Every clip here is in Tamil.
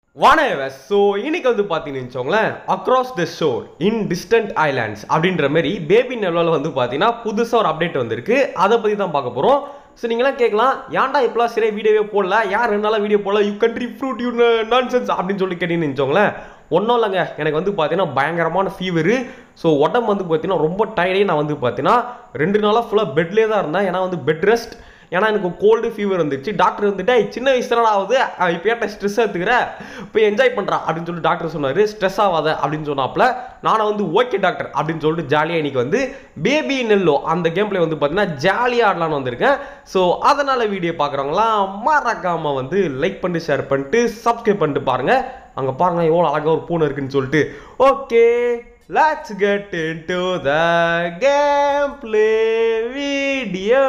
வானவஸ் ஸோ இன்னைக்கு வந்து பார்த்தீங்கன்னு வச்சுக்கோங்களேன் across the shore in distant islands அப்படின்ற மாதிரி பேபி நெல்லில் வந்து பார்த்தீங்கன்னா புதுசாக ஒரு அப்டேட் வந்திருக்கு அதை பற்றி தான் பார்க்க போகிறோம் ஸோ நீங்களாம் கேட்கலாம் ஏன்டா இப்போலாம் சரியாக வீடியோவே போடல யார் ரெண்டு நாளாக வீடியோ போடல you country fruit you nonsense அப்படின்னு சொல்லி கேட்டீங்கன்னு வச்சுக்கோங்களேன் ஒன்றும் இல்லைங்க எனக்கு வந்து பார்த்தீங்கன்னா பயங்கரமான ஃபீவரு ஸோ உடம்பு வந்து பார்த்தீங்கன்னா ரொம்ப டயர்டே நான் வந்து பார்த்தீங்கன்னா ரெண்டு நாளாக ஃபுல்லாக பெட்லேயே தான் இருந்தேன் ஏன்னா வந்து பெட் ரெஸ்ட் ஏன்னா எனக்கு கோல்டு ஃபீவர் வந்துச்சு டாக்டர் வந்துட்டு "ஏய், சின்ன வயசு தானடா ஆகுது இப்போ ஏட்ட ஸ்ட்ரெஸ் எடுத்துக்கிற போய் என்ஜாய் பண்ணுறா அப்படின்னு சொல்லிட்டு டாக்டர் சொன்னார் ஸ்ட்ரெஸ் ஆகாத அப்படின்னு சொன்னாப்புல நானும் வந்து ஓகே டாக்டர் அப்படின்னு சொல்லிட்டு ஜாலியாக இன்னைக்கு வந்து பேபி நெல்லோ அந்த கேம் பிளே வந்து பார்த்தீங்கன்னா ஜாலியாக ஆடலான்னு வந்திருக்கேன் ஸோ அதனால் வீடியோ பார்க்குறவங்களாம் மறக்காமல் வந்து லைக் பண்ணிட்டு ஷேர் பண்ணிட்டு சப்ஸ்கிரைப் பண்ணிட்டு பாருங்கள் அங்கே பாருங்க எவ்வளோ அழகாக ஒரு பூனை இருக்குன்னு சொல்லிட்டு okay let's get into the game play video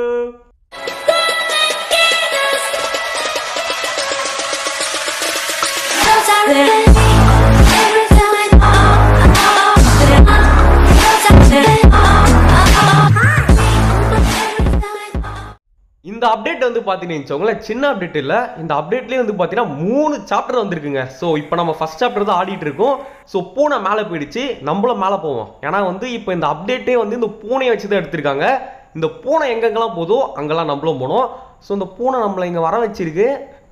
இந்த அப்டேட் வந்து பார்த்தீங்கன்னு வச்சுக்கோங்களேன் சின்ன அப்டேட் இல்லை இந்த அப்டேட்லேயே வந்து பார்த்தீங்கன்னா மூணு சாப்டர் வந்திருக்குங்க ஸோ இப்போ நம்ம ஃபர்ஸ்ட் சாப்டர் தான் ஆடிட்டு இருக்கோம் ஸோ பூனை மேலே போயிடுச்சு நம்மளும் மேலே போவோம் ஏன்னா வந்து இப்போ இந்த அப்டேட்டே வந்து இந்த பூனையை வச்சு தான் எடுத்திருக்காங்க இந்த பூனை எங்கெங்கெல்லாம் போதோ அங்கெல்லாம் நம்மளும் போனோம் ஸோ இந்த பூனை நம்மளை இங்கே வர வச்சிருக்கு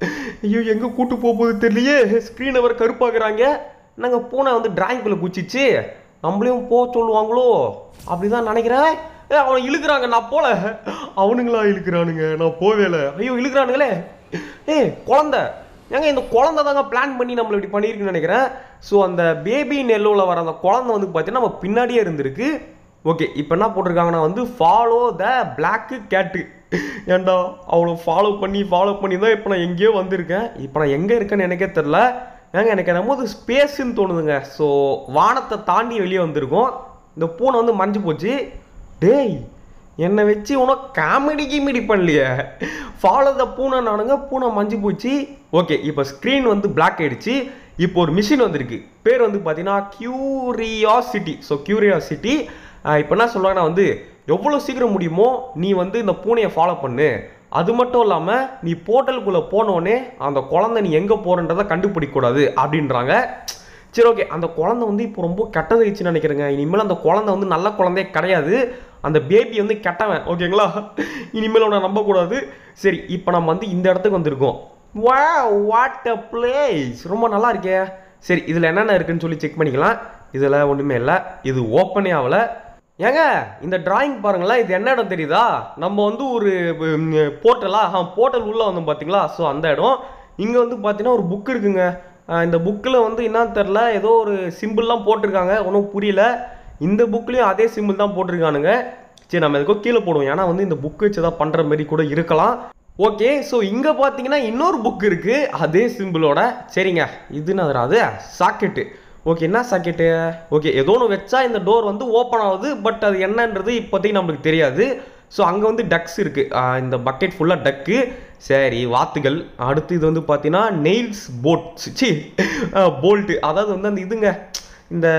ஐயோ எங்கே கூட்டு போக போகுது தெரியலையே ஸ்க்ரீனை வர கருப்பாக்குறாங்க நாங்கள் பூனை வந்து டிராயிங்குள்ளே குச்சிச்சு நம்மளையும் போக சொல்லுவாங்களோ அப்படிதான் நினைக்கிறேன் ஏ அவனை இழுக்கிறாங்க நான் போல அவனுங்களா இழுக்கிறானுங்க நான் போவேல ஐயோ இழுக்கிறானுங்களே ஏய் குழந்தை ஏங்க இந்த குழந்தை தாங்க பிளான் பண்ணி நம்மளை இப்படி பண்ணியிருக்குன்னு நினைக்கிறேன் ஸோ அந்த பேபி நெல்லோவில் வர அந்த குழந்தை வந்து பார்த்தீங்கன்னா நம்ம பின்னாடியே இருந்திருக்கு ஓகே இப்போ என்ன போட்டிருக்காங்கன்னா வந்து ஃபாலோ த பிளாக்கு கேட்டு ஏன்டா அவ்வளோ ஃபாலோ பண்ணி ஃபாலோ பண்ணி தான் இப்போ நான் எங்கேயோ வந்திருக்கேன் இப்போ நான் எங்கே இருக்கேன்னு எனக்கே தெரில ஏங்க எனக்கு என்னமோ அது ஸ்பேஸுன்னு தோணுதுங்க ஸோ வானத்தை தாண்டி வெளியே வந்திருக்கோம் இந்த பூனை வந்து மறைஞ்சு போச்சு டேய் என்னை வச்சு உனக்கு காமெடி கிமெடி பண்ணலையே ஃபாலோ த பூனை நானுங்க பூனை மஞ்சு போச்சு ஓகே இப்போ ஸ்க்ரீன் வந்து பிளாக் ஆயிடுச்சு இப்போ ஒரு மிஷின் வந்திருக்கு பேர் வந்து பார்த்தீங்கன்னா கியூரியாசிட்டி ஸோ கியூரியாசிட்டி இப்போ என்ன சொல்லுவாங்கன்னா வந்து எவ்வளோ சீக்கிரம் முடியுமோ நீ வந்து இந்த பூனையை ஃபாலோ பண்ணு அது மட்டும் இல்லாமல் நீ போர்ட்டலுக்குள்ளே போனோடனே அந்த குழந்தை நீ எங்கே போகிறன்றதை கண்டுபிடிக்கக்கூடாது அப்படின்றாங்க சரி ஓகே அந்த குழந்தை வந்து இப்போ ரொம்ப கெட்டதாயிடுச்சுன்னு நினைக்கிறேங்க இனிமேல் அந்த குழந்தை வந்து நல்ல குழந்தையே கிடையாது அந்த பேபி வந்து கெட்டவன் ஓகேங்களா இனிமேல் அவனை நம்பக்கூடாது சரி இப்போ நம்ம வந்து இந்த இடத்துக்கு வந்திருக்கோம் வா வாட் அ பிளேஸ் ரொம்ப நல்லா இருக்கே சரி இதில் என்னென்ன இருக்குன்னு சொல்லி செக் பண்ணிக்கலாம் இதில் ஒன்றுமே இல்லை இது ஓப்பனே ஆகலை ஏங்க இந்த டிராயிங் பாருங்களேன் இது என்ன இடம் தெரியுதா நம்ம வந்து ஒரு போர்ட்டலா ஆ போர்ட்டல் உள்ளே வந்தோம் பார்த்தீங்களா ஸோ அந்த இடம் இங்கே வந்து பார்த்தீங்கன்னா ஒரு புக் இருக்குங்க ஆஹ் இந்த புக்கில் வந்து என்னன்னு தெரில ஏதோ ஒரு சிம்பிள்லாம் போட்டிருக்காங்க ஒன்றும் புரியல இந்த புக்லேயும் அதே சிம்பிள் தான் போட்டிருக்கானுங்க சரி நம்ம எதுக்கோ கீழே போடுவோம் ஏன்னா வந்து இந்த புக் வச்சு ஏதாவது பண்ணுற மாதிரி கூட இருக்கலாம் ஓகே ஸோ இங்கே பார்த்தீங்கன்னா இன்னொரு புக் இருக்குது அதே சிம்பிளோட சரிங்க இது நான் அது சாக்கெட்டு ஓகே என்ன சாக்கெட்டு ஓகே ஏதோ ஒன்று வச்சா இந்த டோர் வந்து ஓப்பன் ஆகுது பட் அது என்னன்றது இப்போதைக்கு நம்மளுக்கு தெரியாது ஸோ அங்கே வந்து டக்ஸ் இருக்குது இந்த பக்கெட் ஃபுல்லாக டக்கு சரி வாத்துகள் அடுத்து இது வந்து பார்த்தீங்கன்னா நெயில்ஸ் போட்ஸ் சி போல்ட்டு அதாவது வந்து அந்த இதுங்க இந்த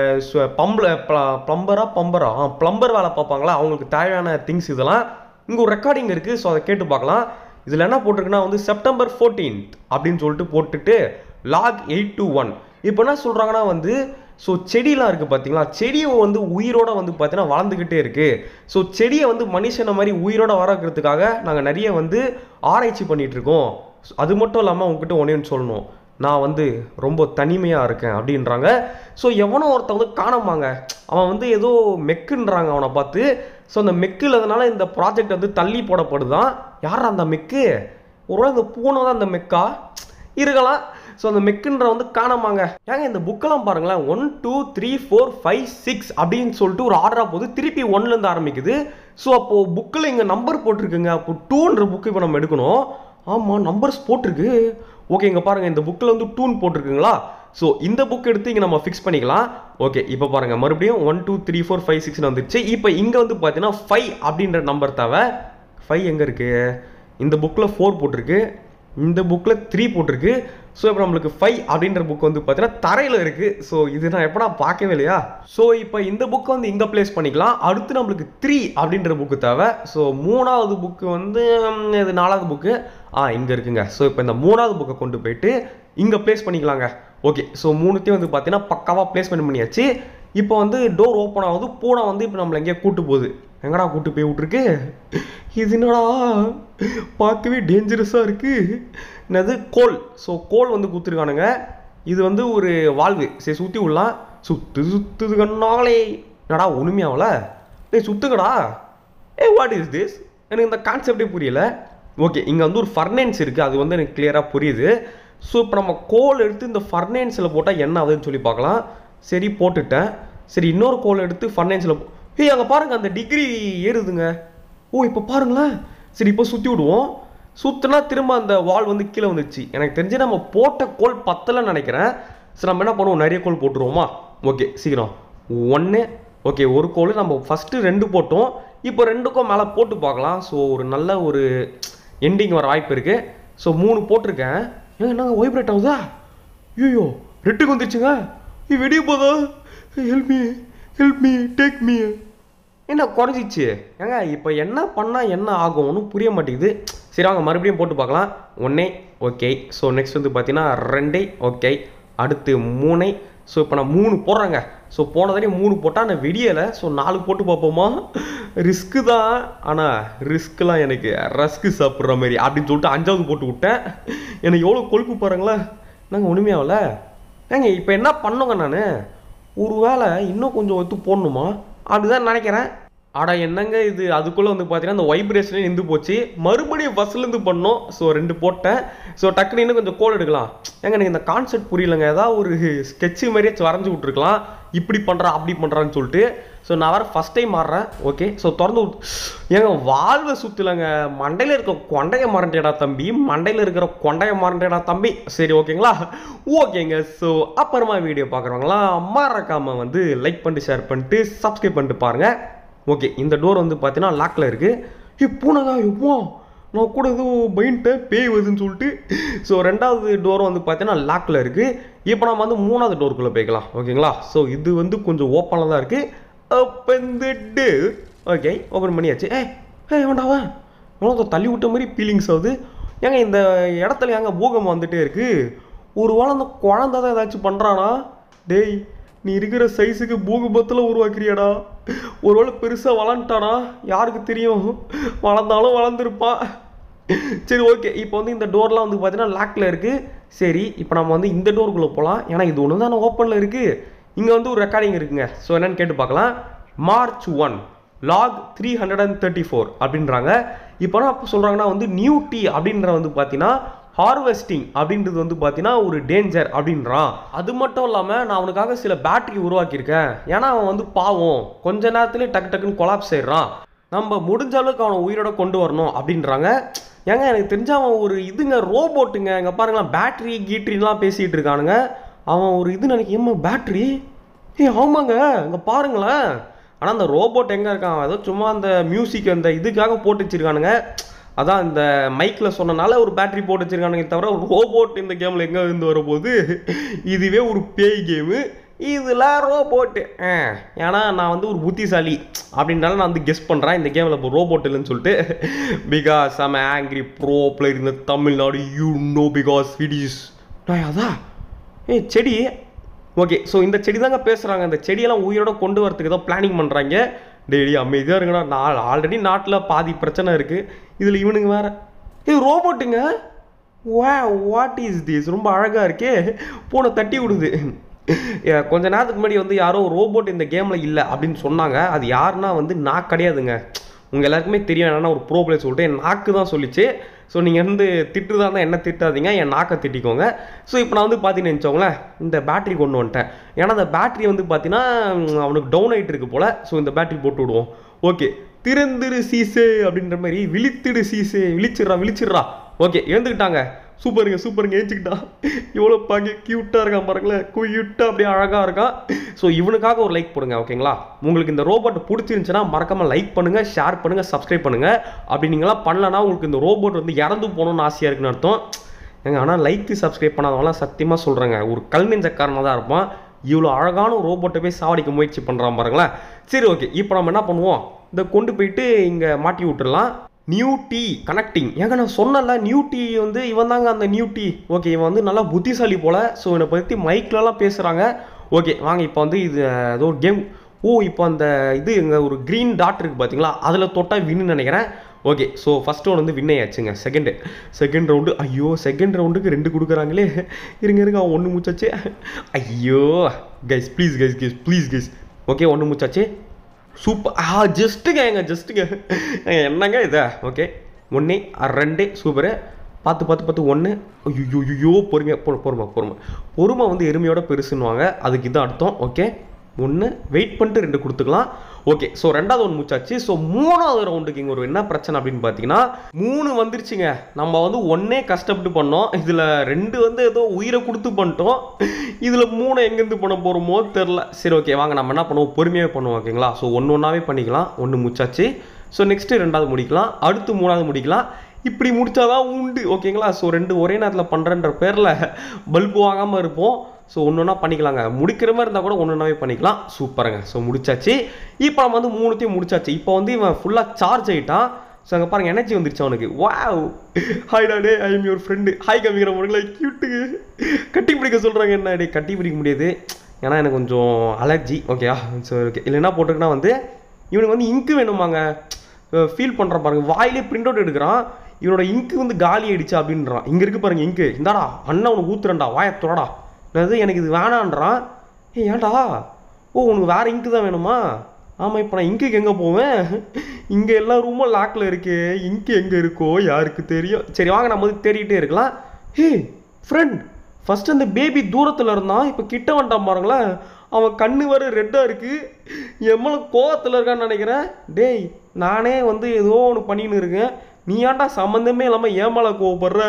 பம்பில் ப்ளம்பரா பம்பரா ஆ ப்ளம்பர் வேலை பார்ப்பாங்களா அவங்களுக்கு தேவையான திங்ஸ் இதெல்லாம் இங்கே ஒரு ரெக்கார்டிங் இருக்குது ஸோ அதை கேட்டு பார்க்கலாம் இதில் என்ன போட்டிருக்குன்னா வந்து செப்டம்பர் 14th அப்படின்னு சொல்லிட்டு போட்டுட்டு லாக் எயிட் டூ ஒன் இப்போ என்ன சொல்கிறாங்கன்னா வந்து ஸோ செடியெலாம் இருக்குது பார்த்தீங்களா செடியை வந்து உயிரோட வந்து பார்த்தீங்கன்னா வளர்ந்துக்கிட்டே இருக்குது ஸோ செடியை வந்து மனுஷனை மாதிரி உயிரோட வர வைக்கிறதுக்காக நாங்கள் நிறைய வந்து ஆராய்ச்சி பண்ணிட்டு இருக்கோம் அது மட்டும் இல்லாமல் உங்ககிட்ட ஒன்றேன்னு சொல்லணும் நான் வந்து ரொம்ப தனிமையாக இருக்கேன் அப்படின்றாங்க ஸோ எவனோ ஒருத்தன் வந்து காணாமாங்க அவன் வந்து ஏதோ மெக்குன்றாங்க அவனை பார்த்து ஸோ அந்த மெக்கு இல்லாதனால இந்த ப்ராஜெக்ட் வந்து தள்ளி போடப்படுதான் யார் அந்த மெக்கு ஒருவேளை இந்த பூனை தான் அந்த மெக்கா இருக்கலாம் ஸோ அந்த மெக்குன்ற வந்து காணாமாங்க ஏங்க இந்த புக்கெல்லாம் பாருங்களேன் one two three four five six அப்படின்னு சொல்லிட்டு ஒரு ஆர்டராக போகுது திருப்பி ஒன்லேருந்து ஆரம்பிக்குது ஸோ அப்போது புக்கில் இங்கே நம்பர் போட்டிருக்குங்க அப்போ டூன்ற புக்கு இப்போ நம்ம எடுக்கணும் ஆமாம் நம்பர்ஸ் போட்டிருக்கு ஓகே இங்கே பாருங்கள் இந்த புக்கில் வந்து டூன் போட்டிருக்குங்களா ஸோ இந்த புக் எடுத்து இங்கே நம்ம ஃபிக்ஸ் பண்ணிக்கலாம் ஓகே இப்போ பாருங்கள் மறுபடியும் one two three four five சிக்ஸ்னு வந்துருச்சு இப்போ இங்கே வந்து பார்த்தீங்கன்னா ஃபைவ் அப்படின்ற நம்பர் தேவை ஃபைவ் எங்கே இருக்குது இந்த புக்கில் ஃபோர் போட்டிருக்கு இந்த புக்கில் த்ரீ போட்டிருக்கு ஸோ இப்போ நம்மளுக்கு ஃபைவ் அப்படின்ற புக் வந்து பார்த்தீங்கன்னா தரையில் இருக்குது ஸோ இது நான் எப்போ நான் பார்க்கவே இல்லையா ஸோ இப்போ இந்த புக்கை வந்து இங்கே ப்ளேஸ் பண்ணிக்கலாம் அடுத்து நம்மளுக்கு த்ரீ அப்படின்ற புக்கு தேவை ஸோ மூணாவது புக்கு வந்து ம், இது நாலாவது புக்கு ஆ இங்கே இருக்குங்க ஸோ இப்போ இந்த மூணாவது புக்கை கொண்டு போயிட்டு இங்கே ப்ளேஸ் பண்ணிக்கலாங்க ஓகே ஸோ மூணுத்தையும் வந்து பார்த்தீங்கன்னா பக்காவாக ப்ளேஸ்மெண்ட் பண்ணியாச்சு இப்போ வந்து டோர் ஓப்பன் ஆகுது பூனை வந்து இப்போ நம்மளை எங்கேயோ கூட்டு போகுது எங்கடா கூட்டு போய் விட்ருக்கு இது என்னடா பார்க்கவே டேஞ்சரஸாக இருக்குது என்னது கோல் ஸோ கோல் வந்து குத்துருக்கானுங்க இது வந்து ஒரு வால்வு சரி சுற்றி விடலாம் சுத்து சுத்துது கண்ணாலே என்னடா ஒன்றுமையாவல டேய் சுத்துக்கடா ஏ வாட் இஸ் திஸ் எனக்கு இந்த கான்செப்டே புரியல ஓகே இங்கே வந்து ஒரு ஃபர்னன்ஸ் இருக்குது அது வந்து எனக்கு கிளியராக புரியுது ஸோ இப்போ நம்ம கோல் எடுத்து இந்த ஃபர்னன்ஸில் போட்டால் என்ன ஆகுதுன்னு சொல்லி பார்க்கலாம் சரி போட்டுட்டேன் சரி இன்னொரு கோல் எடுத்து ஃபர்னன்ஸில் ஏய் அங்கே பாருங்கள் அந்த டிகிரி ஏறுதுங்க ஓ இப்போ பாருங்களேன் சரி இப்போ சுற்றி விடுவோம் சுற்றினா திரும்ப அந்த வால் வந்து கீழே வந்துச்சு எனக்கு தெரிஞ்சு நம்ம போட்ட கோல் பத்தலைன்னு நினைக்கிறேன் சரி நம்ம என்ன பண்ணுவோம் நிறைய கோல் போட்டுருவோமா ஓகே சீக்கிரம் ஒன்று ஓகே ஒரு கோல் நம்ம ஃபஸ்ட்டு ரெண்டு போட்டோம் இப்போ ரெண்டுக்கும் மேலே போட்டு பார்க்கலாம் ஸோ ஒரு நல்ல ஒரு எண்டிங் வர வாய்ப்பு இருக்குது ஸோ மூணு போட்டிருக்கேன் ஏங்க என்னங்க வைப்ரேட் ஆகுதா ஐயோ ரெட்டுக்கு வந்துருச்சுங்க இது வெடிய போதா help me help me take me என்ன குறைஞ்சிச்சு ஏங்க இப்போ என்ன பண்ணால் என்ன ஆகும் ஒன்றும் புரிய மாட்டேங்குது சரி வாங்க மறுபடியும் போட்டு பார்க்கலாம் ஒன்றே ஓகே ஸோ நெக்ஸ்ட் வந்து பார்த்தீங்கன்னா ரெண்டே ஓகே அடுத்து மூணை ஸோ இப்போ நான் மூணு போடுறேங்க ஸோ போன தடவை மூணு போட்டால் நான் வெடியலை ஸோ நாலு போட்டு பார்ப்போமா ரிஸ்க்கு தான் ஆனால் ரிஸ்க்லாம் எனக்கு ரஸ்க்கு சாப்பிட்ற மாதிரி அப்படின்னு சொல்லிட்டு அஞ்சாவது போட்டு விட்டேன் எனக்கு எவ்வளோ கொழுப்பு பாருங்களேன் நாங்கள் ஒன்றுமையாவல ஏங்க இப்போ என்ன பண்ணுங்க நான் ஒரு வேளை இன்னும் கொஞ்சம் ஒத்து போடணுமா அப்படிதான் நினைக்கிறேன் அட என்னங்க இது அதுக்குள்ளே வந்து பார்த்தீங்கன்னா அந்த வைப்ரேஷனே நின்று போச்சு மறுபடியும் ஃபஸ்ட்லேருந்து பண்ணோம் ஸோ ரெண்டு போட்டேன் ஸோ டக்குனு இன்னும் கொஞ்சம் கோல் எடுக்கலாம் ஏங்க எனக்கு இந்த கான்செப்ட் புரியலங்க ஏதாவது ஒரு ஸ்கெட்சு மாதிரியே வரைஞ்சி விட்ருக்கலாம் இப்படி பண்ணுறா அப்படி பண்ணுறான்னு சொல்லிட்டு ஸோ நான் வேறு ஃபஸ்ட் டைம் மாறுறேன் ஓகே ஸோ திறந்து விட்டு ஏங்க வாழ்வை சுற்றலைங்க மண்டையில் இருக்க கொண்டைய மறண்டேடா தம்பி மண்டையில் இருக்கிற கொண்டைய மறண்டேடா தம்பி சரி ஓகேங்களா ஓகேங்க ஸோ அப்புறமா வீடியோ பார்க்குறவங்களாம் மறக்காமல் வந்து லைக் பண்ணிட்டு ஷேர் பண்ணிட்டு சப்ஸ்கிரைப் பண்ணிட்டு பாருங்கள் ஓகே இந்த டோர் வந்து பார்த்தீங்கன்னா லாக்கில் இருக்குது ஏ பூனகா எப்போ நான் கூட எதுவும் பயன்ட்டேன் பேய் வருதுன்னு சொல்லிட்டு ஸோ ரெண்டாவது டோர் வந்து பார்த்தீங்கன்னா லாக்கில் இருக்குது இப்போ நம்ம வந்து மூணாவது டோருக்குள்ளே போய்க்கலாம் ஓகேங்களா ஸோ இது வந்து கொஞ்சம் ஓப்பனில் தான் இருக்குது open the door okay open பண்ணியாச்சு ஏ ஏ வேண்டாவா எவ்வளோ தள்ளி விட்ட மாதிரி ஃபீலிங்ஸ் ஆகுது ஏங்க இந்த இடத்துல ஏங்க பூகம்பம் வந்துட்டே இருக்குது ஒரு வேளை அந்த குழந்தை தான் ஏதாச்சும் பண்ணுறானா டேய் நீ இருக்கிற சைஸுக்கு பூகம்பத்தில் உருவாக்குறியாடா ஒருவேளை பெருசாக வளர்ந்துட்டானா யாருக்கு தெரியும் வளர்ந்தாலும் வளர்ந்துருப்பான் சரி ஓகே இப்போ வந்து இந்த டோர்லாம் வந்து பார்த்தீங்கன்னா லாக்கில் இருக்குது சரி இப்போ நம்ம வந்து இந்த டோருக்குள்ளே போகலாம் ஏன்னா இது ஒன்று தானே ஓப்பனில் இருக்குது இங்கே வந்து ஒரு ரெக்கார்டிங் இருக்குங்க ஸோ என்னன்னு கேட்டு பார்க்கலாம் March one lakh three hundred and thirty four அப்படின்றாங்க இப்போ அப்போ சொல்கிறாங்கன்னா வந்து நியூ டி அப்படின்ற வந்து பார்த்தீங்கன்னா ஹார்வெஸ்டிங் அப்படின்றது வந்து பார்த்தீங்கன்னா ஒரு டேஞ்சர் அப்படின்றான் அது மட்டும் இல்லாமல் நான் அவனுக்காக சில பேட்டரி உருவாக்கியிருக்கேன் ஏன்னா அவன் வந்து பாவம் கொஞ்ச நேரத்துலேயே டக்கு டக்குன்னு கொலாப்ஸ் ஆயிடுறான் நம்ம முடிஞ்ச அளவுக்கு அவனை உயிரோட கொண்டு வரணும் அப்படின்றாங்க ஏங்க எனக்கு தெரிஞ்ச அவன் ஒரு இதுங்க ரோபோட்டுங்க இங்கே பாருங்களேன் பேட்டரி கீட்ரிலாம் பேசிகிட்டு இருக்கானுங்க அவன் ஒரு இது நினைக்க ஏம்மா பேட்டரி ஏய் ஆமாங்க இங்கே பாருங்களேன் ஆனால் அந்த ரோபோட் எங்கே இருக்கான் ஏதோ சும்மா அந்த மியூசிக் அந்த இதுக்காக போட்டு வச்சிருக்கானுங்க அதான் இந்த மைக்கில் சொன்னனால ஒரு பேட்டரி போட்டு வச்சிருக்கானுங்க தவிர ரோபோட் இந்த கேமில் எங்கே இருந்து வரப்போகுது இதுவே ஒரு பேய் கேமு இதில் ரோபோட்டு ஏன்னா நான் வந்து ஒரு புத்திசாலி அப்படின்றனால நான் வந்து கெஸ் பண்ணுறேன் இந்த கேமில் இப்போ ரோபோட் இல்லைன்னு சொல்லிட்டு because I'm angry bro player இந்த Tamil Nadu you know because it is நான் அதான் ஏய் செடி ஓகே ஸோ இந்த செடி தாங்க பேசுகிறாங்க இந்த செடியெல்லாம் உயிரோட கொண்டு வரதுக்கு ஏதோ பிளானிங் பண்ணுறாங்க டெய்லி அமைதியாக இருக்குடா நான் ஆல்ரெடி நாட்டில் பாதி பிரச்சனை இருக்குது இதில் இவனுங்க வேற ஏய் ரோபோட்டுங்க வா வாட் இஸ் திஸ் ரொம்ப அழகாக இருக்கே பூனை தட்டி விடுது ஏ, கொஞ்ச நேரத்துக்கு முன்னாடி வந்து யாரோ ரோபோட் இந்த கேமில் இல்லை அப்படின்னு சொன்னாங்க அது யாருன்னா வந்து நான் கிடையாதுங்க உங்கள் எல்லாருக்குமே தெரியும் என்னன்னா ஒரு ப்ரோ பிளேயர் சொல்லிட்டு என் நாக்கு தான் சொல்லிச்சு ஸோ நீங்கள் வந்து திட்டுறதா இருந்தால் என்ன திட்டாதீங்க என் நாக்கை திட்டிக்கோங்க ஸோ இப்போ நான் வந்து பார்த்தீங்கன்னு வச்சோங்களேன் இந்த பேட்டரி கொண்டு வந்துட்டேன் ஏன்னா அந்த பேட்டரி வந்து பார்த்தீங்கன்னா ம், அவனுக்கு டவுன் ஆகிட்டு இருக்கு போல் ஸோ இந்த பேட்டரி போட்டு விடுவோம் ஓகே திறந்திரு சீசே அப்படின்ற மாதிரி விழித்திடு சீசே விழிச்சிடுறா விழிச்சிடுறா ஓகே எழுந்துக்கிட்டாங்க சூப்பருங்க சூப்பருங்க ஏஞ்சிக்கிட்டா இவ்வளோ பாக்க க்யூட்டாக இருக்கான் பாருங்களேன் குயூட்டாக அப்படியே அழகாக இருக்கான் ஸோ இவனுக்காக ஒரு லைக் போடுங்க ஓகேங்களா உங்களுக்கு இந்த ரோபோட் பிடிச்சிருந்துச்சுன்னா மறக்காமல் லைக் பண்ணுங்கள் ஷேர் பண்ணுங்கள் சப்ஸ்கிரைப் பண்ணுங்கள் அப்படி நீங்களாம் பண்ணலன்னா உங்களுக்கு இந்த ரோபோட் வந்து இறந்து போகணும்னு ஆசையாக இருக்குன்னு அர்த்தம் ஏங்க ஆனால் லைக்கு சப்ஸ்கிரைப் பண்ணாதவங்களாம் சத்தியமாக சொல்கிறேங்க ஒரு கல் நெஞ்சக்காரனாக தான் இருப்பான் இவ்வளோ அழகான ஒரு ரோபோட்டை போய் சாவடிக்க முயற்சி பண்ணுறான் பாருங்களேன் சரி ஓகே இப்போ நம்ம என்ன பண்ணுவோம் இதை கொண்டு போயிட்டு இங்கே மாட்டி விட்டுறலாம் நியூ டீ கனெக்டிங் ஏங்க நான் சொன்னல நியூ டீ வந்து இவன் தாங்க அந்த நியூ டீ ஓகே இவன் வந்து நல்லா புத்திசாலி போல் ஸோ இவனை பற்றி மைக்லலாம் பேசுகிறாங்க ஓகே வாங்க இப்போ வந்து இது அஹ், ஏதோ ஒரு கேம் ஓ இப்போ அந்த இது எங்கள் ஒரு க்ரீன் டாட் இருக்குது பார்த்தீங்களா அதில் தொட்டால் வின்னு நினைக்கிறேன் ஓகே ஸோ ஃபஸ்ட் ஒன் வந்து வின் ஆயாச்சுங்க செகண்டு செகண்ட் ரவுண்டு ஐயோ செகண்ட் ரவுண்டுக்கு ரெண்டு கொடுக்குறாங்களே இருங்க இருங்க அவன் ஒன்று முச்சாச்சு ஐயோ guys please guys guys please guys okay ஒன்று முச்சாச்சு சூப்பர் ஆ ஜஸ்ட்டுங்க எங்க ஜஸ்ட்டுங்க என்னங்க இதா ஓகே ஒன்று ரெண்டு சூப்பரு பார்த்து பார்த்து பார்த்து ஒன்று ஐயோ ஐயோ பொறுமையாக பொறு பொறுமை பொறுமை பொறுமை வந்து எருமையோட பெருசுன்னுவாங்க அதுக்கு இதான் அர்த்தம் ஓகே ஒன்று வெயிட் பண்ணிட்டு ரெண்டு கொடுத்துக்கலாம் ஓகே ஸோ ரெண்டாவது ஒன்று முடிச்சாச்சு ஸோ மூணாவது ரவுண்டுக்கு இங்கே ஒரு என்ன பிரச்சனை அப்படின்னு பார்த்தீங்கன்னா மூணு வந்துருச்சுங்க நம்ம வந்து ஒன்றே கஷ்டப்பட்டு பண்ணோம் இதில் ரெண்டு வந்து ஏதோ உயிரை கொடுத்து பண்ணிட்டோம் இதில் மூணு எங்கேருந்து பண்ண போகிறோமோ தெரில சரி ஓகே வாங்க நம்ம என்ன பண்ணுவோம் பொறுமையாகவே பண்ணுவோம் ஓகேங்களா ஸோ ஒன்று ஒன்றாவே பண்ணிக்கலாம் ஒன்று முடிச்சாச்சு ஸோ நெக்ஸ்ட்டு ரெண்டாவது முடிக்கலாம் அடுத்து மூணாவது முடிக்கலாம் இப்படி முடிச்சாதான் உண்டு ஓகேங்களா ஸோ ரெண்டு ஒரே நேரத்தில் பண்ணுறன்ற பேரில் பல்பு வாங்காமல் இருப்போம் ஸோ ஒன்று ஒன்றா பண்ணிக்கலாங்க முடிக்கிற மாதிரி இருந்தால் கூட ஒன்று ஒன்றாவே பண்ணிக்கலாம் சூப்பருங்க ஸோ முடிச்சாச்சு இப்போ நம்ம வந்து மூணுத்தையும் முடிச்சாச்சு இப்போ வந்து இவன் ஃபுல்லாக சார்ஜ் ஆகிட்டான் ஸோ அங்கே பாருங்க எனர்ஜி வந்துருச்சு அவனுக்கு வாவ் ஹாய் டாடே I am your friend hi கம்மிக்கிற முறைகளை கியூட்டுக்கு கட்டி பிடிக்க சொல்கிறாங்க என்ன டே கட்டி பிடிக்க முடியாது ஏன்னா எனக்கு கொஞ்சம் அலர்ஜி ஓகேயா ஸோ ஓகே இல்லை என்ன போட்டிருக்குன்னா வந்து இவனுக்கு வந்து இங்கு வேணுமாங்க ஃபீல் பண்ணுற பாருங்க வாயிலே பிரிண்ட் அவுட் எடுக்கிறான் இவனோட இங்கு வந்து காலி ஆயிடுச்சு அப்படின்றான் இங்கே இருக்கு பாருங்க இங்கு இந்தாடா அண்ணன் உனக்கு ஊத்துறேன்டா வாயை தொடடா அது எனக்கு இது வேணான்றான் ஏ ஏன்டா ஓ உனக்கு வேற இங்கு தான் வேணுமா ஆமாம் இப்போ நான் இங்குக்கு எங்கே போவேன் இங்கே எல்லா ரூமும் லாக்கில் இருக்கு இங்கு எங்கே இருக்கோ யாருக்கு தெரியும் சரி வாங்க நம்ம வந்து தேடிக்கிட்டே இருக்கலாம் ஹே ஃப்ரெண்ட் ஃபர்ஸ்ட் அந்த பேபி தூரத்தில் இருந்தான் இப்போ கிட்ட வந்துட்டான் பாருங்களேன் அவன் கண்ணு வர ரெட்டாக இருக்கு எம்மள கோவத்தில் இருக்கான்னு நினைக்கிறேன் டேய் நானே வந்து ஏதோ ஒன்று பண்ணின்னு இருக்கேன் நீ ஏன்டா சம்மந்தமே இல்லாமல் ஏமால கோவப்படுற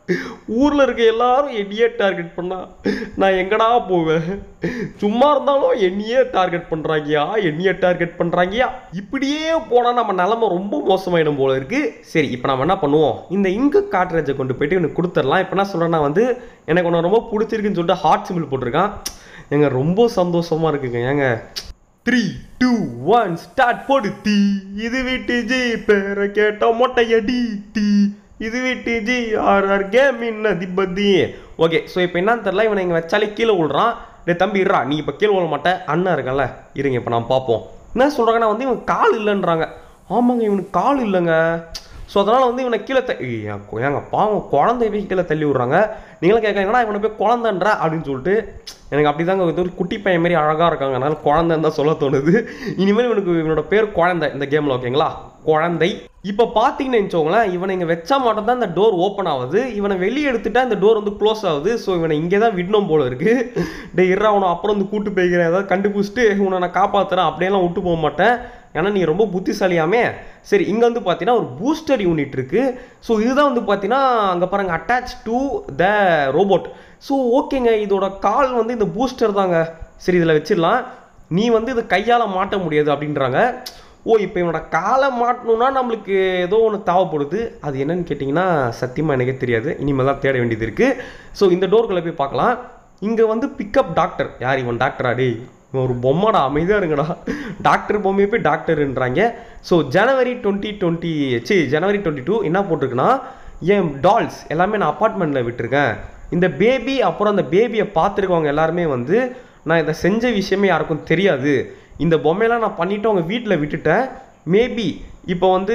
ஊரில் இருக்க எல்லாரும் என்னையே டார்கெட் பண்ணா நான் எங்கடா போவேன் சும்மா இருந்தாலும் என்னையே டார்கெட் பண்ணுறாங்கயா என்னையே டார்கெட் பண்ணுறாங்கயா இப்படியே போனால் நம்ம நிலமை ரொம்ப மோசமாயிடும் போல இருக்கு சரி இப்போ நம்ம என்ன பண்ணுவோம் இந்த இங்கு காட்ரேஜை கொண்டு போயிட்டு எனக்கு கொடுத்துடலாம் இப்போ என்ன சொல்கிறேன்னா வந்து எனக்கு உன்னை ரொம்ப பிடிச்சிருக்குன்னு சொல்லிட்டு ஹார்ட் சிம்பிள் போட்டிருக்கான் ஏங்க ரொம்ப சந்தோஷமா இருக்குங்க ஏங்க த்ரீ டூ ஒன் ஸ்டார்ட் போடு தீ இது வீட்டு ஜி பேரை கேட்ட மொட்டையடி தீ இது வீட்டு ஜி ஆர் ஆர் கேம் இன்ன திப்பதி ஓகே ஸோ இப்போ என்னன்னு தெரில இவனை இங்கே வச்சாலே கீழே விழுறான் டே தம்பி இருறா நீ இப்போ கீழே விழ மாட்டேன் அண்ணன் இருக்கல இருங்க இப்போ நான் பார்ப்போம் என்ன சொல்கிறாங்கன்னா வந்து இவன் கால் இல்லைன்றாங்க ஆமாங்க இவனுக்கு கால் இல்லைங்க ஸோ அதனால் வந்து இவனை கீழே த ஏய், என் கொ- ஏங்க பாவம் குழந்தை போய் கீழே தள்ளி விட்றாங்க நீங்களும் கேட்குறீங்கன்னா இவனை போய் குழந்தைன்ற அப்படின்னு சொல்லிட்டு எனக்கு அப்படி தாங்க இது ஒரு குட்டி பையன் மாதிரி அழகாக இருக்காங்க அதனால குழந்தைன்னு தான் சொல்ல தோணுது இனிமேல் இவனுக்கு இவனோட பேர் குழந்தை இந்த கேமில் ஓகேங்களா குழந்தை இப்போ பார்த்தீங்கன்னு வச்சுக்கோங்களேன் இவனை இங்கே வச்சா மட்டும் தான் இந்த டோர் ஓப்பன் ஆகுது இவனை வெளியே எடுத்துட்டா இந்த டோர் வந்து க்ளோஸ் ஆகுது ஸோ இவனை இங்கே தான் விடணும் போல இருக்கு டே இறா அவனை அப்புறம் வந்து கூட்டு போய்க்கிறேன் ஏதாவது கண்டுபிடிச்சிட்டு உன்னை நான் காப்பாற்றுறேன் அப்படியெல்லாம் விட்டு போக மாட்டேன் ஏன்னா நீ ரொம்ப புத்திசாலியாமே சரி இங்கே வந்து பார்த்தீங்கன்னா ஒரு பூஸ்டர் யூனிட் இருக்குது ஸோ இதுதான் வந்து பார்த்தீங்கன்னா அங்கே பாருங்க attach to the robot so ஓகேங்க இதோட கால் வந்து இந்த பூஸ்டர் தாங்க சரி இதில் வச்சிடலாம் நீ வந்து இது கையால் மாட்ட முடியாது அப்படின்றாங்க ஓ இப்போ இவனோட காலை மாட்டணும்னா நம்மளுக்கு ஏதோ ஒன்று தேவைப்படுது அது என்னன்னு கேட்டிங்கன்னா சத்தியமாக எனக்கே தெரியாது இனிமேல் தான் தேட வேண்டியது இருக்குது ஸோ இந்த டோர்க்குள்ளே போய் பார்க்கலாம் இங்கே வந்து பிக்கப் டாக்டர் யார் இவன் டாக்டரா டேய் இவன் ஒரு பொம்மாடா அமைதியாக இருங்கடா டாக்டர் பொம்மையை போய் டாக்டர்ன்றாங்க so January twenty twenty see January twenty two என்ன போட்டிருக்குன்னா என் டால்ஸ் எல்லாமே நான் அப்பார்ட்மெண்ட்டில் விட்டுருக்கேன் இந்த பேபி அப்புறம் அந்த பேபியை பார்த்துருக்கவங்க எல்லாருமே வந்து நான் இதை செஞ்ச விஷயமே யாருக்கும் தெரியாது இந்த பொம்மையெல்லாம் நான் பண்ணிவிட்டு அவங்க வீட்டில் விட்டுட்டேன் மேபி இப்போ வந்து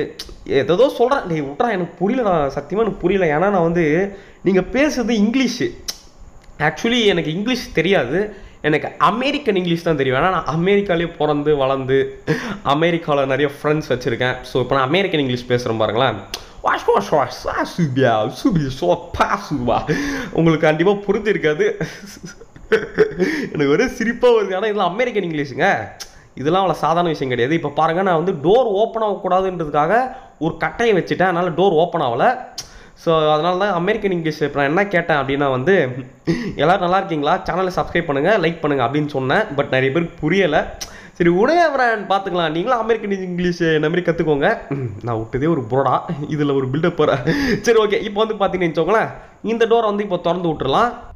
ஏதோ சொல்கிறேன் டேய் விட்றா எனக்கு புரியல நான் சத்தியமாக எனக்கு புரியல ஏன்னா நான் வந்து நீங்கள் பேசுறது இங்கிலீஷு ஆக்சுவலி எனக்கு இங்கிலீஷ் தெரியாது எனக்கு அமெரிக்கன் இங்கிலீஷ் தான் தெரியும் ஏன்னா நான் அமெரிக்காலேயே பிறந்து வளர்ந்து அமெரிக்காவில் நிறைய ஃப்ரெண்ட்ஸ் வச்சுருக்கேன் ஸோ இப்போ நான் அமெரிக்கன் இங்கிலீஷ் பேசுகிறேன் பாருங்களேன் வாஷ் வாஷ் வாஷ் சா சுபியா சுபி சோ பாசுவா உங்களுக்கு கண்டிப்பாக புரிஞ்சிருக்காது எனக்கு ஒரே சிரிப்பாக வருது ஆனால் இதெல்லாம் அமெரிக்கன் இங்கிலீஷுங்க இதெல்லாம் அவ்வளோ சாதாரண விஷயம் கிடையாது இப்போ பாருங்கள் நான் வந்து டோர் ஓப்பன் ஆகக்கூடாதுன்றதுக்காக ஒரு கட்டையை வச்சுட்டேன் அதனால் டோர் ஓப்பன் ஆகலை ஸோ அதனால தான் அமெரிக்கன் இங்கிலீஷ் இப்போ நான் என்ன கேட்டேன் அப்படின்னா வந்து எல்லாரும் நல்லா இருக்கீங்களா சேனலை சப்ஸ்கிரைப் பண்ணுங்கள் லைக் பண்ணுங்கள் அப்படின்னு சொன்னேன் பட் நிறைய பேருக்கு புரியலை சரி உடைய பிராண்ட் பார்த்துக்கலாம் நீங்களும் அமெரிக்கன் இங்கிலீஷ் இந்த மாதிரி கற்றுக்கோங்க நான் விட்டதே ஒரு புரோடா இதில் ஒரு பில்டப் போகிறேன் சரி ஓகே இப்போ வந்து பார்த்தீங்கன்னு வச்சுக்கோங்களேன் இந்த டோரை வந்து இப்போ திறந்து விட்டுறலாம்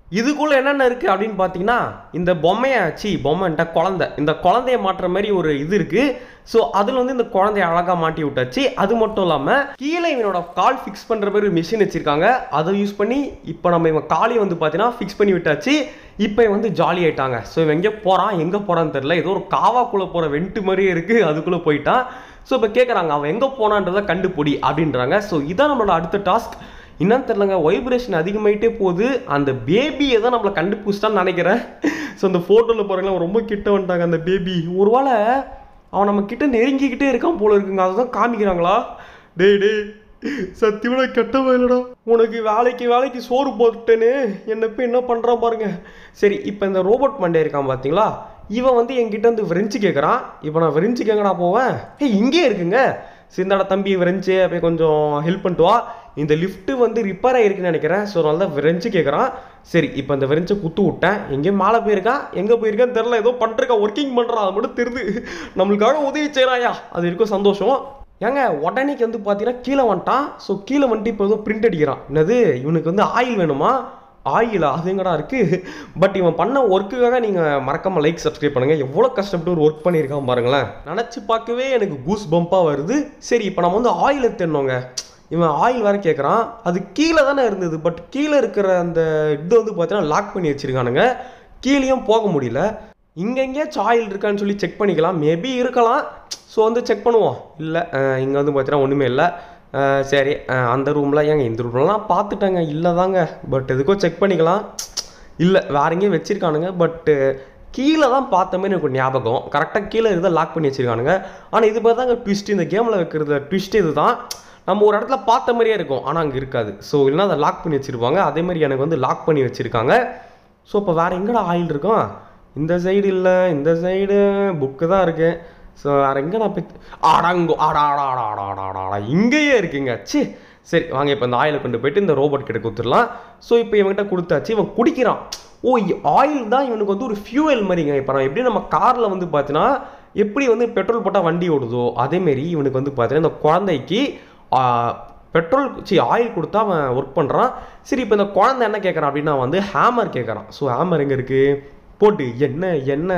இதுக்குள்ள என்னென்ன இருக்கு அப்படின்னு பார்த்தீங்கன்னா இந்த பொம்மைய சி பொம்மைன்ட்ட குழந்தை இந்த குழந்தைய மாட்டுற மாதிரி ஒரு இது இருக்கு ஸோ அதில் வந்து இந்த குழந்தைய அழகாக மாட்டி விட்டாச்சு அது மட்டும் இல்லாமல் கீழே இவனோட கால் ஃபிக்ஸ் பண்ணுற மாதிரி ஒரு மிஷின் வச்சிருக்காங்க அதை யூஸ் பண்ணி இப்போ நம்ம இவன் காலை வந்து பார்த்தீங்கன்னா ஃபிக்ஸ் பண்ணி விட்டாச்சு இப்போ இவன் வந்து ஜாலி ஆயிட்டாங்க ஸோ இவன் எங்கே போகிறான் எங்கே போகிறான்னு தெரியல ஏதோ ஒரு காவாக்குள்ளே போகிற வெண்ட்டு மாதிரியே இருக்குது அதுக்குள்ளே போயிட்டான் ஸோ இப்போ கேட்குறாங்க அவன் எங்கே போனான்றதை கண்டுபிடி அப்படின்றாங்க ஸோ இதான் நம்மளோட அடுத்த டாஸ்க் என்னன்னு தெரிலங்க வைப்ரேஷன் அதிகமாயிட்டே போகுது அந்த பேபியை தான் நம்மளை கண்டுபிடிச்சிட்டான்னு நினைக்கிறேன் ஸோ அந்த ஃபோட்டோவில் பாருங்களேன் ரொம்ப கிட்ட வந்துட்டாங்க அந்த பேபி ஒருவேளை அவன் நம்ம கிட்ட நெருங்கிக்கிட்டே இருக்கான் போல இருக்குங்க அதுதான் காமிக்கிறாங்களா டேய் டேய் சத்தியமான கெட்டவன் இல்லடா உனக்கு வேலைக்கு வேலைக்கு சோறு போட்டுட்டேன்னு என்ன போய் என்ன பண்ணுறான் பாருங்க சரி இப்போ இந்த ரோபோட் மண்டே இருக்கான் பார்த்தீங்களா இவன் வந்து என்கிட்ட வந்து ஃப்ரெஞ்சு கேட்குறான் இப்போ நான் ஃப்ரெஞ்சுக்கு எங்கடா போவேன் ஏய் இங்கே இருக்குங்க சிந்தாடா தம்பி ஃப்ரெஞ்சு அப்படியே கொஞ்சம் ஹெல்ப் பண்ணிட்டு வா இந்த லிஃப்ட்டு வந்து ரிப்பேர் ஆகிருக்குன்னு நினைக்கிறேன் ஸோ அதனால தான் ஃப்ரெஞ்சு கேட்குறான் சரி இப்போ இந்த ஃப்ரெஞ்சை குத்து விட்டேன் எங்கேயும் மேலே போயிருக்கான் எங்கே போயிருக்கான்னு தெரில ஏதோ பண்ணிருக்கான் ஒர்க்கிங் பண்ணுறான் அது மட்டும் தெரியுது நம்மளுக்காக உதவி செய்கிறாயா அது இருக்கும் சந்தோஷம் ஏங்க உடனேக்கு வந்து பார்த்தீங்கன்னா கீழே வந்துட்டான் ஸோ கீழே வந்துட்டு இப்போ ஏதோ பிரிண்ட் அடிக்கிறான் என்னது இவனுக்கு வந்து ஆயில் வேணுமா ஆயிலா அது எங்கடா இருக்கு பட் இவன் பண்ண ஒர்க்குக்காக நீங்கள் மறக்காம லைக் சப்ஸ்கிரைப் பண்ணுங்க எவ்வளோ கஷ்டப்பட்டு ஒரு ஒர்க் பண்ணியிருக்கான் பாருங்களேன் நினச்சி பார்க்கவே எனக்கு கூஸ் பம்பாக வருது சரி இப்போ நம்ம வந்து ஆயிலை தேடணுங்க இவன் ஆயில் வேற கேட்குறான் அது கீழே தானே இருந்தது பட் கீழே இருக்கிற அந்த இது வந்து பார்த்தீங்கன்னா லாக் பண்ணி வச்சிருக்கானுங்க கீழேயும் போக முடியல இங்கே எங்கேயாச்சும் ஆயில் இருக்கான்னு சொல்லி செக் பண்ணிக்கலாம் மேபி இருக்கலாம் ஸோ வந்து செக் பண்ணுவோம் இல்லை இங்கே வந்து பார்த்தீங்கன்னா ஒன்றுமே இல்லை அஹ் சரி அஹ் அந்த ரூமில் ஏங்க இந்த ரூம்லாம் பார்த்துட்டேங்க இல்லை தாங்க பட் எதுக்கோ செக் பண்ணிக்கலாம் இல்லை வேற எங்கேயும் வச்சிருக்கானுங்க பட்டு கீழே தான் பார்த்த மாதிரி எனக்கு ஒரு ஞாபகம் கரெக்டாக கீழே இருந்தால் லாக் பண்ணி வச்சிருக்கானுங்க ஆனால் இது மாதிரி தாங்க ட்விஸ்ட் இந்த கேமில் வைக்கிறது ட்விஸ்ட் இது தான் நம்ம ஒரு இடத்துல பார்த்த மாதிரியே இருக்கும் ஆனால் அங்கே இருக்காது ஸோ இல்லைன்னா அதை லாக் பண்ணி வச்சிருப்பாங்க அதே மாதிரி எனக்கு வந்து லாக் பண்ணி வச்சிருக்காங்க ஸோ இப்போ வேற எங்கடா ஆயில் இருக்கும் இந்த சைடு இல்லை இந்த சைடு புக்கு தான் இருக்கு ஸோ வேற எங்க நான் போய் ஆடாங்கோ ஆடா ஆடா ஆடா ஆடா ஆடா ஆடா ஆடா இங்கேயே இருக்குங்க ச்சே சரி வாங்க இப்போ இந்த ஆயிலை கொண்டு போயிட்டு இந்த ரோபோட் கிட்ட கொடுத்துடலாம் ஸோ இப்போ இவன்கிட்ட கொடுத்தாச்சு இவன் குடிக்கிறான் ஓ ஆயில் தான் இவனுக்கு வந்து ஒரு ஃபியூவல் மாதிரிங்க இப்போ நான் எப்படி நம்ம காரில் வந்து பார்த்தீங்கன்னா எப்படி வந்து பெட்ரோல் போட்டால் வண்டி ஓடுதோ அதேமாரி இவனுக்கு வந்து பார்த்தீங்கன்னா இந்த குழந்தைக்கு ஆ, பெட்ரோல் சி ஆயில் கொடுத்தா அவன் ஒர்க் பண்ணுறான் சரி இப்போ இந்த குழந்தை என்ன கேட்குறான் அப்படின்னா வந்து ஹேமர் கேட்குறான் ஸோ ஹேமர் எங்கே இருக்குது போட்டு என்ன என்ன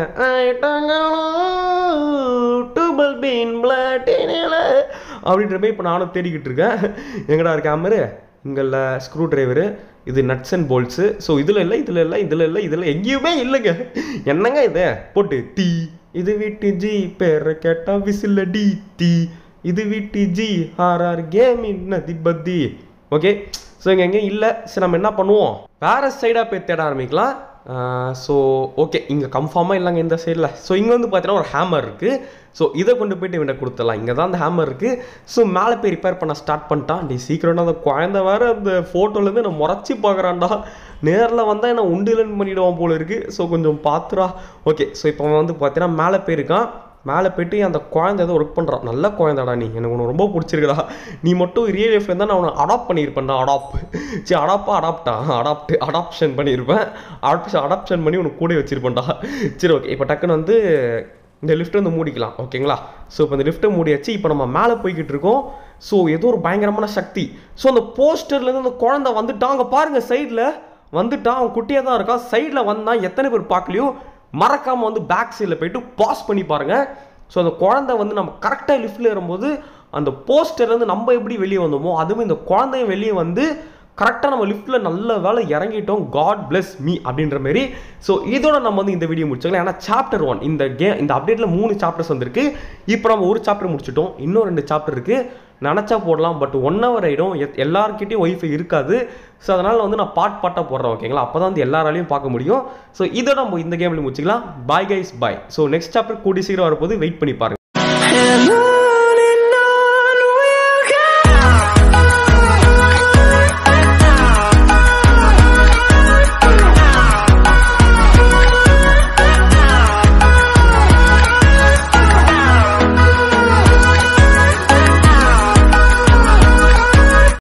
டூபல் பீன் அப்படின்ற மாதிரி இப்போ நானும் தேடிக்கிட்டு இருக்கேன் எங்கடா இருக்க ஹேமரு இங்கல்ல ஸ்க்ரூ டிரைவரு இது நட்ஸ் அண்ட் போல்ட்ஸு ஸோ இதில் இல்லை இதில் இல்லை இதில் இல்லை இதில் எங்கேயுமே இல்லைங்க என்னங்க இது போட்டு டீ இது வீட்டு ஜி பேரை கேட்டா விசில் டி டீ இது வீட்டு ஜி ஆர்ஆர் கேமின் நதி பத்தி ஓகே ஸோ இங்கே எங்கேயும் இல்லை சரி நம்ம என்ன பண்ணுவோம் வேற சைடாக போய் தேட ஆரம்பிக்கலாம் ஸோ ஓகே இங்கே கன்ஃபார்மாக இல்லைங்க இந்த சைடில் ஸோ இங்கே வந்து பார்த்தீங்கன்னா ஒரு ஹேமர் இருக்குது ஸோ இதை கொண்டு போயிட்டு இவன்ட்ட கொடுத்துடலாம் இங்கே தான் அந்த ஹேமர் இருக்குது ஸோ மேலே போய் ரிப்பேர் பண்ண ஸ்டார்ட் பண்ணிட்டான் நீ சீக்கிரம்னா அந்த குழந்தை வேற அந்த ஃபோட்டோலேருந்து நான் முறைச்சி பார்க்குறான்டா நேரில் வந்தால் என்ன உண்டுலன்னு பண்ணிடுவான் போல இருக்குது ஸோ கொஞ்சம் பார்த்துடா ஓகே ஸோ இப்போ அவன் வந்து பார்த்தீங்கன்னா மேலே போயிருக்கான் மேலே போயிட்டு அந்த குழந்தை ஏதோ ஒர்க் பண்ணுறான் நல்ல குழந்தைடா நீ எனக்கு உனக்கு ரொம்ப பிடிச்சிருக்குடா நீ மட்டும் ரியல் லைஃப்ல இருந்தால் நான் உன்னை அடாப்ட் பண்ணியிருப்பேன்டா அடாப் சரி அடாப்பா அடாப்டா அடாப்ட் அடாப்ஷன் பண்ணியிருப்பேன் அடாப்ஷன் அடாப்ஷன் பண்ணி உனக்கு கூட வச்சிருப்பேன்டா சரி ஓகே இப்போ டக்குன்னு வந்து இந்த லிஃப்ட் வந்து மூடிக்கலாம் ஓகேங்களா ஸோ இப்போ இந்த லிஃப்ட்டை மூடியாச்சு இப்போ நம்ம மேலே போய்கிட்டு இருக்கோம் ஸோ ஏதோ ஒரு பயங்கரமான சக்தி ஸோ அந்த போஸ்டர்லேருந்து அந்த குழந்தை வந்துட்டான் அங்கே பாருங்க சைடில் வந்துட்டான் அவன் குட்டியாக தான் இருக்கான் சைடில் வந்தான் எத்தனை பேர் பார்க்கலையோ மறக்காமல் வந்து பேக் சைடில் போயிட்டு பாஸ் பண்ணி பாருங்க ஸோ அந்த குழந்தை வந்து நம்ம கரெக்டாக லிஃப்ட்டில் ஏறும்போது அந்த போஸ்டர்லேருந்து நம்ம எப்படி வெளியே வந்தோமோ அதுவும் இந்த குழந்தையும் வெளியே வந்து கரெக்டாக நம்ம லிஃப்ட்டில் நல்ல வேலை இறங்கிட்டோம் காட் பிளஸ் மீ அப்படின்ற மாதிரி ஸோ இதோட நம்ம வந்து இந்த வீடியோ முடிச்சுக்கலாம் ஏன்னா சாப்டர் ஒன் இந்த கே இந்த அப்டேட்டில் மூணு சாப்டர்ஸ் வந்திருக்கு இப்போ நம்ம ஒரு சாப்டர் முடிச்சிட்டோம் இன்னும் ரெண்டு சாப்டர் இருக்குது நினச்சா போடலாம் பட் ஒன் ஹவர் ஆகிடும் எல்லாருக்கிட்டையும் ஒய்ஃபை இருக்காது ஸோ அதனால் வந்து நான் பாட் பாட்டாக போடுறேன் ஓகேங்களா அப்போ தான் வந்து எல்லாராலையும் பார்க்க முடியும் ஸோ இதோட நம்ம இந்த கேமில் முடிச்சுக்கலாம் bye guys bye so next chapter கூடி சீக்கிரம் வரப்போது வெயிட் பண்ணி பாருங்க And